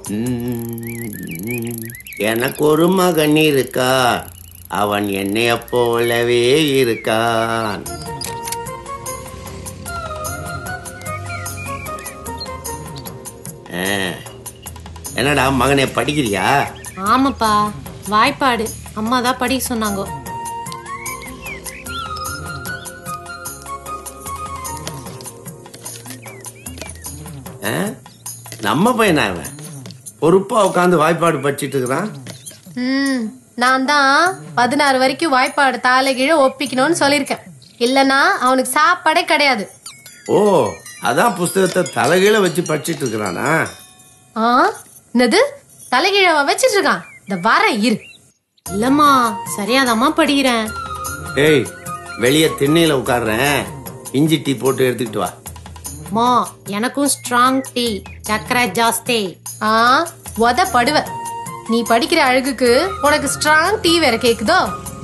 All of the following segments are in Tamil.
உம், எனக்கு ஒரு மகன் இருக்கா அவன் என்னைய போலவே இருக்கான் ஆ, என்னடா மகனே படிக்கிறியா ஆமாப்பா வாய்ப்பாடு அம்மா தான் படிக்க சொன்னாங்க ஆ? நம்ம பையனா அவன் பொறுப்பா உட்காந்து வாய்ப்பாடு படிச்சிட்டு இருக்கிறான் ம் நான் தான் பதினாறு வரைக்கும் வாய்ப்பாடு தாலை கீழே ஒப்பிக்கணும்னு சொல்லியிருக்கேன் இல்லனா அவனுக்கு சாப்பாடே கிடையாது ஓ அதான் புஸ்தகத்தை தலைகீழ வச்சு படிச்சிட்டு இருக்கிறானா ஆ என்னது தலைகீழவா வச்சிட்டு இருக்கான் இந்த வரேன் இரு இல்லம்மா சரியாதாம்மா படிக்கிறேன் ஏய் வெளியே திண்ணையில உட்கார்றேன் இஞ்சி டீ போட்டு எடுத்துக்கிட்டு வா மா எனக்கும் ஸ்ட்ராங் டீ சக்கரை ஜாஸ்தி ஆ உத படுவ நீ படிக்கிற அழகுக்கு உனக்கு ஸ்ட்ராங் டீ வேற கேக்குதோ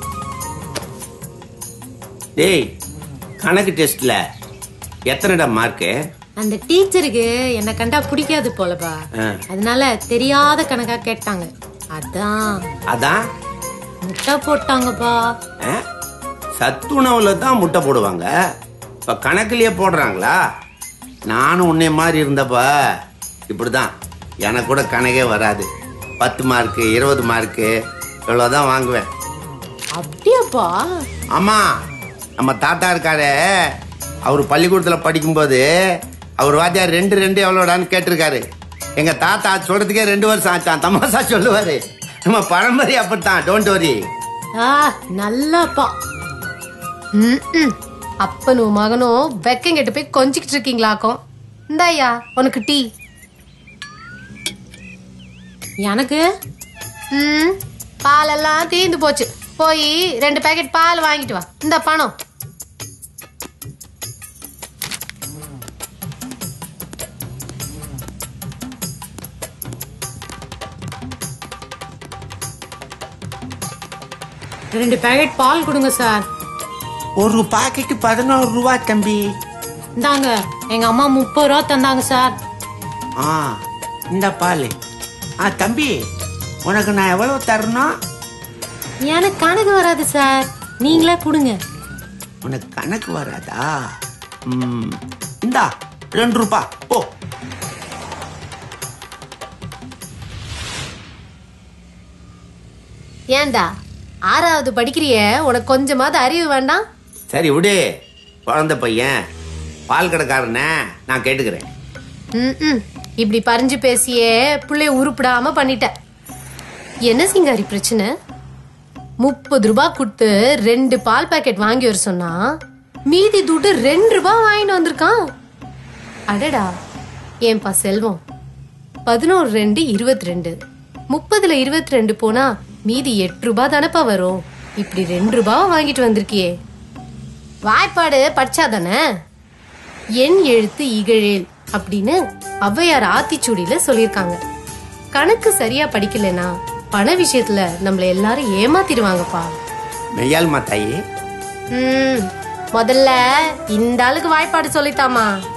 டேய் கணக்கு டெஸ்ட்ல எத்தனைடா மார்க்கு அந்த டீச்சருக்கு என்ன கண்டா பிடிக்காது போலப்பா ஆ. அதனால தெரியாத கணக்கா கேட்டாங்க அதான் அதான் முட்டை போட்டாங்கப்பா ஆ? சத்துணவுல தான் முட்டை போடுவாங்க இப்ப கணக்குலயே போடுறாங்களா நானும் உன்னை மாதிரி இருந்தப்பா இப்படிதான் எனக்கு கூட கணக்கே வராது பத்து மார்க்கு இருபது மார்க்கு இவ்வளவுதான் வாங்குவேன் அப்படியாப்பா ஆமா நம்ம தாத்தா இருக்காரு அவர் பள்ளிக்கூடத்துல படிக்கும்போது அவர் வாத்தியார் ரெண்டு ரெண்டு எவ்வளோடான்னு கேட்டிருக்காரு எங்க தாத்தா சொல்றதுக்கே ரெண்டு வருஷம் ஆச்சான் தமாசா சொல்லுவாரு நம்ம பரம்பரை அப்படித்தான் டோன்ட் வரி ஆ நல்லாப்பா ம்ம். அப்பனும் மகனும் வெக்கங்கிட்ட போய் கொஞ்சிக்கிட்டு இருக்கீங்களாக்கும் இந்தாயா உனக்கு டீ எனக்கு ம் பாலெல்லாம் தீந்து போச்சு போய் ரெண்டு பேக்கெட் பால் வாங்கிட்டு வா இந்த பணம் ரெண்டு பேக்கெட் பால் கொடுங்க சார் ஒரு பாக்கெட்டு பதினோரு ரூபா தம்பி இந்தாங்க எங்க அம்மா முப்பது ரூபா தந்தாங்க சார் ஆ இந்த பால் ஆ தம்பி உனக்கு நான் எவ்வளவு தரணும் எனக்கு கணக்கு வராது சார் நீங்களே கொடுங்க உனக்கு கணக்கு வராதா ம் இந்தா ரெண்டு ரூபா போ ஏன்டா ஆறாவது படிக்கிறிய உனக்கு கொஞ்சமாவது அறிவு வேண்டாம் சரி விடு குழந்தை பையன் பால் கடைக்காரனே நான் கேட்டுக்கிறேன் ம்ம். இப்படி பறிஞ்சு பேசியே புள்ளைய உருப்பிடாம பண்ணிட்ட என்ன சிங்காரி பிரச்சனை முப்பது ரூபாய் கொடுத்து ரெண்டு பால் பாக்கெட் வாங்கி வர சொன்னா மீதி துட்டு ரெண்டு ரூபாய் வாங்கிட்டு வந்திருக்கான் அடடா ஏன்பா செல்வம் பதினோரு ரெண்டு இருபத்தி ரெண்டு முப்பதுல இருபத்தி ரெண்டு போனா மீதி எட்டு ரூபாய் தானப்பா வரும் இப்படி ரெண்டு ரூபாவை வாங்கிட்டு வந்திருக்கியே வாய்ப்பாடு படிச்சாதானே என் எழுத்து இகழேல் அப்படின்னு ஔவையார் ஆத்திச்சூடியில சொல்லியிருக்காங்க கணக்கு சரியா படிக்கலைன்னா பண விஷயத்துல நம்மள எல்லாரும் ஏமாத்திடுவாங்கப்பா மெய்யால் தாயி ம் முதல்ல இந்த ஆளுக்கு வாய்ப்பாடு சொல்லித்தாமா